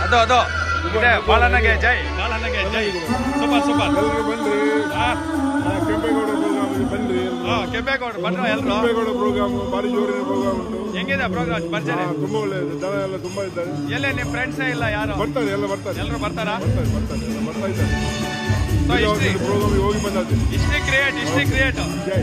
ಅದು ಅದು ಇದೆ ಬಾಲನಗೆ ಜೈ ಬಾಲನಗೆ ಜೈ ಸೂಪರ್ ಸೂಪರ್ ಎಲ್ಲರೂ ಬನ್ರಿ ಹಾ ಆ, ಕೆಂಪೇಗೌಡ ಪ್ರೋಗ್ರಾಮ್ ಬನ್ರಿ ಹಾ ಕೆಂಪೇಗೌಡ ಬಂದ್ರು ಎಲ್ರು ಕೆಂಪೇಗೌಡ ಪ್ರೋಗ್ರಾಮ್ ಭಾರಿ ಜೋರಿನ ಪ್ರೋಗ್ರಾಮ್ ಉಂಟು ಹೆಂಗಿದೆ ಪ್ರೋಗ್ರಾಮ್ ಹಾ, ಭರ್ಜರಿ ತುಂಬಾ ಒಳ್ಳೆಯದು ಜನ ಎಲ್ಲ ತುಂಬಾ ಇದ್ದಾರೆ ಎಲ್ಲೇ ನಿಮ್ ಫ್ರೆಂಡ್ಸೇ ಇಲ್ಲ ಯಾರು ಬರ್ತಾರೆ ಎಲ್ಲ ಬರ್ತಾರೆ ಎಲ್ರು ಬರ್ತಾರಾ ಬರ್ತಾರೆ ಬರ್ತಾರೆ ಎಲ್ಲ ಬರ್ತಾ ಇದ್ದಾರೆ ಸೊ ಹಿಸ್ಟ್ರಿ ಪ್ರೋಗ್ರಾಮ್ ಹೋಗಿ ಬಂದಾದ್ರೆ ಹಿಸ್ಟ್ರಿ ಕ್ರಿಯೇಟ್ ಹಿಸ್ಟ್ರಿ ಕ್ರಿಯೇಟ್ ಜೈ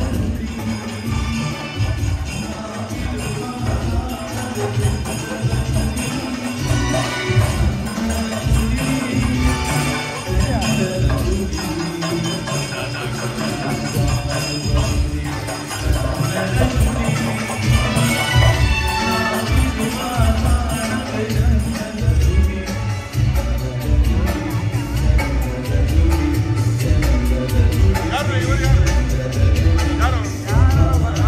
ಯಾರು ಇವರು ಯಾರು ಯಾರು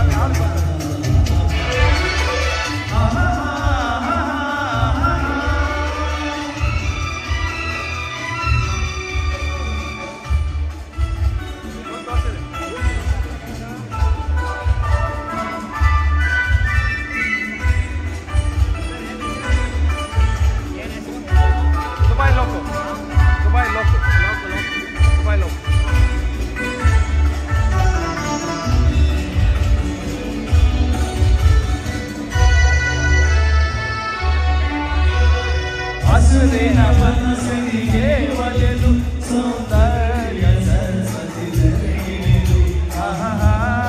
ದುಬೈ ಲೋಕು ದುಬೈ ಲೋಕು ದುಬೈ ಲೋಕು ಹಸುರಿನ ಮನಸ್ಸಿಗೆ ಒಲೆದು ಸೌಂದರ್ಯ ಸರಸ್ವತಿ ಧರೆಯಿರು. ಆಹಾಹಾ.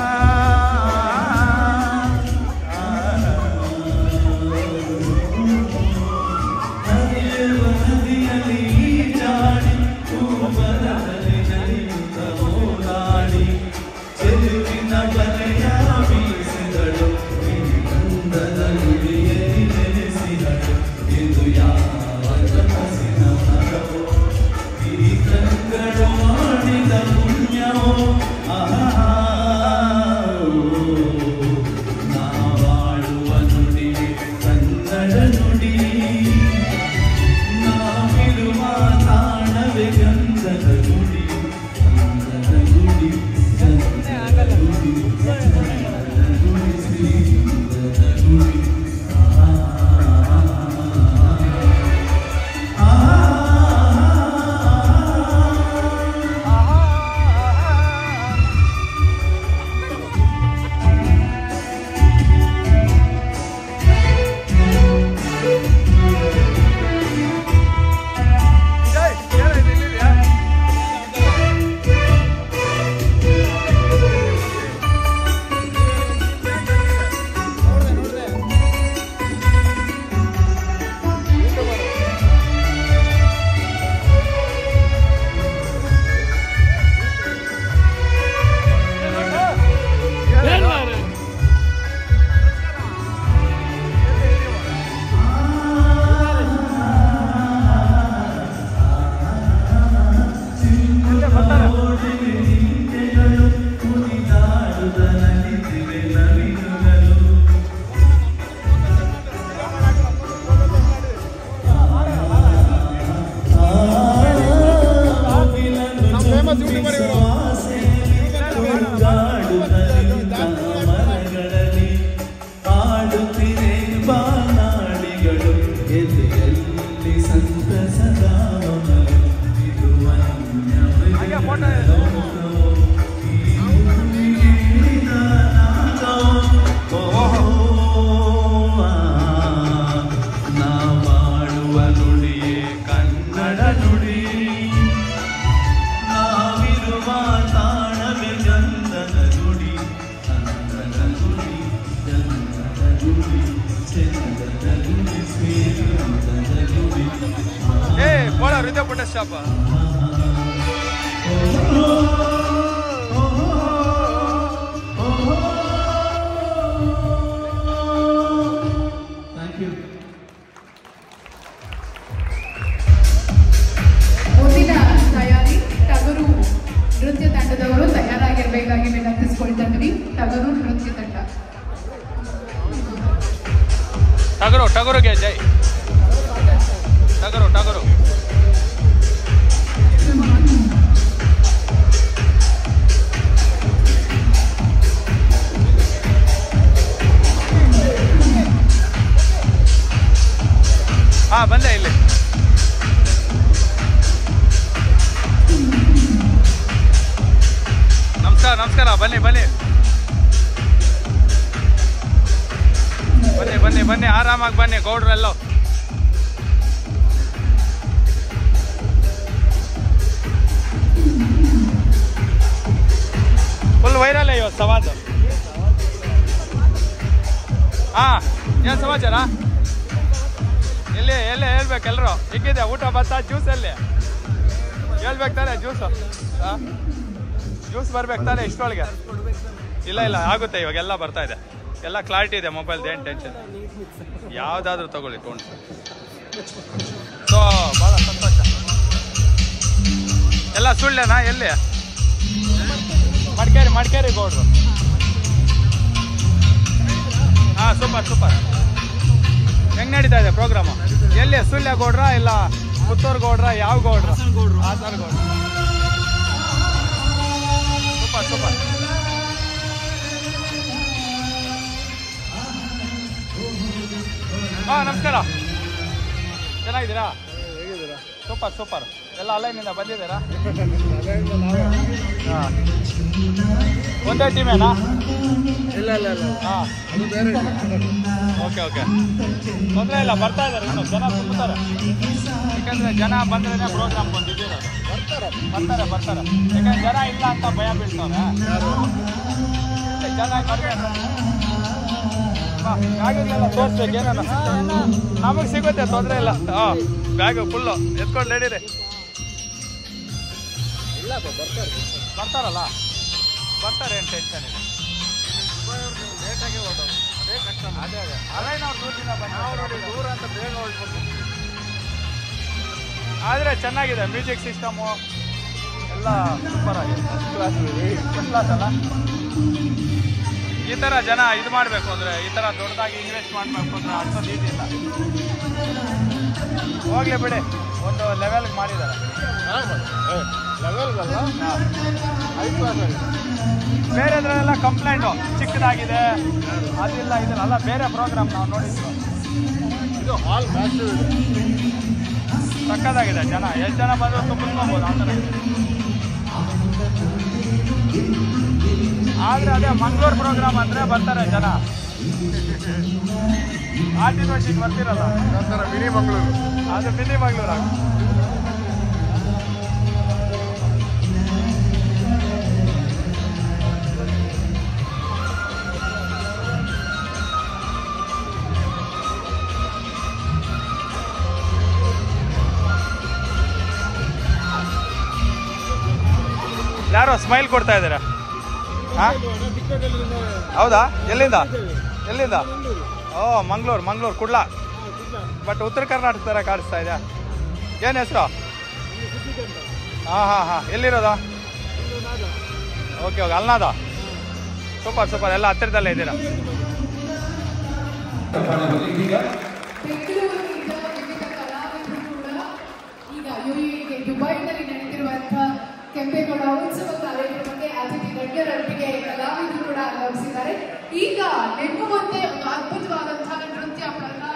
ಹರಿಯುವ ನದಿಯಲ್ಲಿ ಈಜಾಡಿ, ಭೂಮರದಲ್ಲಿ ನಲಿಯುತ್ತ ಓಡಾಡಿ, ಚೆಲುವಿನ ಬಲೆಯ ಬೀಸಿದಳು, ಈ ಗಂಧದ ಗುಡಿಯಲ್ಲಿ ನೆಲೆಸಿದಳು. ಇದು ಯಾವ ಕನಸಿನ ಮರವೋ, ಈ ಕಂಗಳು ಮಾಡಿದ ಪುಣ್ಯವೋ ಆಹಾ ನಾವಾಳುವ ನುಡಿ ಕನ್ನಡ ನುಡಿ ನಾವಿರುವ ತಾಣವೇ ಗಂಧದ ಗುಡಿ ಗಂಧದ ಗುಡಿ ಗಂಧದ ಗುಡಿ ಗಂಧದ ಗುಡಿ ಶ್ರೀ ಗಂಧದ ಗುಡಿ ಜೈ ಯಾರು ಇಲ್ಲಿ ಇಲ್ಲಿದ್ಯಾ? ಎಲ್ಲೇ ಬರ್ತಾರೆ ನಿತ್ಯಗಳು ಕುಣಿದಾಡುದ ನಲಿತಿವೆ ನವಿಲುಗಳು ಮರಗಳಲ್ಲಿ ಆಡುತ್ತಿರೆ ಬಾನಾಡಿಗಳು ಎದೆಯಲ್ಲಿ ಸಂತಸದ ಅಮಲು. ಇದು ಹಾಗೆ ಫೋಟೋ ನಾವಾಡುವ ನುಡಿಯೇ ಕನ್ನಡ ನುಡಿ ನಾವಿರುವ ತಾಣವೇ ಗಂಧದ ನುಡಿ ಗಂಧದ ನುಡಿ ಗಂಧದ ನುಡಿ ಚಂದದ ನುಡಿ ಶ್ರೀಗಂಧದ ನುಡಿ ಏ ಬೋಳ ಹೃದಯ ಪುಟ್ಟ ಶಾಪ ಥ್ಯಾಂಕ್ ಯು ಮುಂದಿನ ತಯಾರಿ ಟಗರು ನೃತ್ಯ ತಂಡದವರು ತಯಾರಾಗಿರ್ಬೇಕಾಗಿ ವಿನಂತಿಸ್ಕೊಳ್ತಾ ಇದ್ವಿ ಟಗರು ನೃತ್ಯ ತಂಡ ಟಗರು ಟಗರುಗೆ ಜೈ ಟಗರು ಟಗರು ಹಾ ಬಂದೆ ಇಲ್ಲಿ ನಮಸ್ಕಾರ ಬನ್ನಿ ಬನ್ನಿ ಬನ್ನಿ ಬನ್ನಿ ಬನ್ನಿ ಆರಾಮಾಗಿ ಬನ್ನಿ ಗೌಡ್ರೆಲ್ಲೋ ಫುಲ್ ವೈರಲ್ ಇವತ್ತು ಸವಾಜ್ ಹಾ ಏನ್ ಸಮಾಚಾರ ಎಲ್ಲಿ ಎಲ್ಲಿ ಹೇಳ್ಬೇಕು ಎಲ್ರು ಹೆಂಗಿದೆ ಊಟ ಬತ್ತ ಜ್ಯೂಸ್ ಎಲ್ಲಿ ಹೇಳ್ಬೇಕು ತಾನೆ ಜ್ಯೂಸು ಜ್ಯೂಸ್ ಬರ್ಬೇಕು ತಾನೆ ಇಷ್ಟೊಳಗೆ ಇಲ್ಲ ಇಲ್ಲ ಆಗುತ್ತೆ ಇವಾಗೆಲ್ಲ ಬರ್ತಾ ಇದೆ ಎಲ್ಲ ಕ್ಲಾರಿಟಿ ಇದೆ ಮೊಬೈಲ್ದು ಏನು ಟೆನ್ಷನ್ ಯಾವುದಾದ್ರೂ ತಗೊಳ್ಳಿ ತೊಗೊಂಡು ಸೊ ಭಾಳ ಸಂತೋಷ ಎಲ್ಲ ಸುಳ್ಳೆನಾ ಎಲ್ಲಿ ಮಡಿಕೇರಿ ಮಡಿಕೇರಿ ಗೌಡ್ರು ಹಾಂ ಸೂಪರ್ ಸೂಪರ್ ಹೆಂಗ್ ನಡೀತಾ ಇದೆ ಪ್ರೋಗ್ರಾಮ್ ಎಲ್ಲಿ ಸುಳ್ಯ ಗೌಡ್ರ ಇಲ್ಲ ಪುತ್ತೂರು ಗೌಡ್ರ ಯಾವ ಗೌಡ್ರ ಹಾಸನ ಗೌಡ್ರ ಸೂಪರ್ ಸೂಪರ್ ಹಾ ನಮಸ್ಕಾರ ಚೆನ್ನಾಗಿದ್ದೀರಾ ಹೇಗಿದ್ದೀರಾ ಸೂಪರ್ ಸೂಪರ್ ಎಲ್ಲ ಅಲ್ಲೈನಿಂದ ಬಂದಿದ್ದೀರಾ ಹಾ. ಒಂದೇ ಟೀಮೇನಾ ಇಲ್ಲ ಇಲ್ಲ ಇಲ್ಲ ಹಾ ಅದು ಬೇರೆ ಓಕೆ ಓಕೆ ತೊಂದರೆ ಇಲ್ಲ ಬರ್ತಾ ಇದ್ದಾರೆ ಇನ್ನು ಜನ ತುಂಬುತ್ತಾರೆ ಯಾಕಂದ್ರೆ ಜನ ಬಂದ್ರೆ ಪ್ರೋಗ್ರಾಮ್ ಬಂದಿದ್ದೀರ ಬರ್ತಾರ ಬರ್ತಾರೆ ಬರ್ತಾರೆ ಯಾಕಂದ್ರೆ ಜನ ಇಲ್ಲ ಅಂತ ಭಯ ಬೀಳ್ತವ್ರೆ ಜನ ಕಡಿಮೆ ಬ್ಯಾಗಿಗೆಲ್ಲ ತೋರಿಸ್ಬೇಕು ಏನಾನ ನಮಗೆ ಸಿಗುತ್ತೆ ತೊಂದರೆ ಇಲ್ಲ ಹಾಂ ಬ್ಯಾಗ್ ಫುಲ್ಲು ಎತ್ಕೊಂಡು ನಡೀರಿ ಇಲ್ಲ ಬರ್ತಾರೆ ಬರ್ತಾರಲ್ಲ ಬರ್ತಾರೆ ಏನು ಟೆನ್ಷನ್ ಇಲ್ಲ ಲೇಟಾಗಿ ಹೊರಡೋದು ಅದೇ ಕಷ್ಟ ಅದೇ ಅದೇ ಅದೇ ನಾವು ದೂರದಿಂದ ಬಂದು ನಾವು ನೋಡಿ ದೂರ ಅಂತ ಬೇಗ ಹೊರಡ್ಬೋದು ಆದರೆ ಚೆನ್ನಾಗಿದೆ ಮ್ಯೂಸಿಕ್ ಸಿಸ್ಟಮು ಎಲ್ಲ ಸೂಪರ್ ಆಗಿದೆ ಫಸ್ಟ್ ಕ್ಲಾಸ್ ಫಸ್ಟ್ ಕ್ಲಾಸ್ ಅಲ್ಲ ಈ ಥರ ಜನ ಇದು ಮಾಡಬೇಕು ಅಂದರೆ ಈ ಥರ ದೊಡ್ಡದಾಗಿ ಇನ್ವೆಸ್ಟ್ ಮಾಡಬೇಕು ಅಂದರೆ ಅಷ್ಟೊಂದು ಈಸಿ ಇಲ್ಲ ಹೋಗ್ಲಿ ಬಿಡಿ ಒಂದು ಲೆವೆಲ್ಗೆ ಮಾಡಿದ್ದಾರೆ ಲೆವೆಲ್ ಅಲ್ಲ ಐದು ಕ್ಲಾಸ್ ಆಗಿದೆ ಬೇರೆದ್ರೆಲ್ಲ ಕಂಪ್ಲೇಂಟು ಚಿಕ್ಕದಾಗಿದೆ ಅದಿಲ್ಲ ಇದಿಲ್ಲ ಅಲ್ಲ ಬೇರೆ ಪ್ರೋಗ್ರಾಮ್ ನಾವು ನೋಡಿದ್ವಿ ಇದು ಹಾಲ್ ಮ್ಯಾಸಿವ್ ಇದೆ ಸಕ್ಕದಾಗಿದೆ ಜನ ಎಷ್ಟು ಜನ ಬಂದರೂ ತುಂಬಿಸ್ಕೊಬೋದು ಆ ಥರ ಇದೆ. ಆದ್ರೆ ಅದೇ ಮಂಗಳೂರು ಪ್ರೋಗ್ರಾಮ್ ಅಂದ್ರೆ ಬರ್ತಾರೆ ಜನ ಆರ್ಟಿ ವರ್ಷಕ್ಕೆ ಬರ್ತಿರಲ್ಲ ನಂತರ ಮಿನಿ ಮಂಗಳೂರು ಅದು ಮಿನಿ ಮಂಗಳೂರು ಯಾರೋ ಸ್ಮೈಲ್ ಕೊಡ್ತಾ ಇದ್ದೀರಾ ಹಾ ಹೌದಾ ಎಲ್ಲಿಂದ ಎಲ್ಲಿಂದ ಓ ಮಂಗಳೂರು ಮಂಗಳೂರು ಕುಡ್ಲ ಬಟ್ ಉತ್ತರ ಕರ್ನಾಟಕ ಥರ ಕಾಣಿಸ್ತಾ ಇದೆ ಏನು ಹೆಸರು ಹಾಂ ಹಾಂ ಹಾಂ ಎಲ್ಲಿರೋದು ಓಕೆ ಓಕೆ ಅಲ್ನಾದ ಸೂಪರ್ ಸೂಪರ್ ಎಲ್ಲ ಹತ್ತಿರದಲ್ಲೇ ಇದ್ದೀರಾ ಬೆಂಗಳೂರಿನಿಂದ ವಿವಿಧ ಕಲಾವಿದರು ಕೂಡ ಈಗ ಯುಎಇಗೆ ದುಬೈನಲ್ಲಿ ನಡೆದಿರುವಂತಹ ಕೆಂಪೇಗೌಡ ಉತ್ಸವ ಕಾರ್ಯಕ್ರಮಕ್ಕೆ ಅತಿಥಿ ಗಣ್ಯರೊಟ್ಟಿಗೆ ಕಲಾವಿದರು ಕೂಡ ಆಗಮಿಸಿದ್ದಾರೆ ಈಗ ನೆಮ್ಮುವಂತೆ ಒಂದು ಅದ್ಭುತವಾದಂತಹ ನೃತ್ಯ ಪ್ರಹ್ಲಾದ್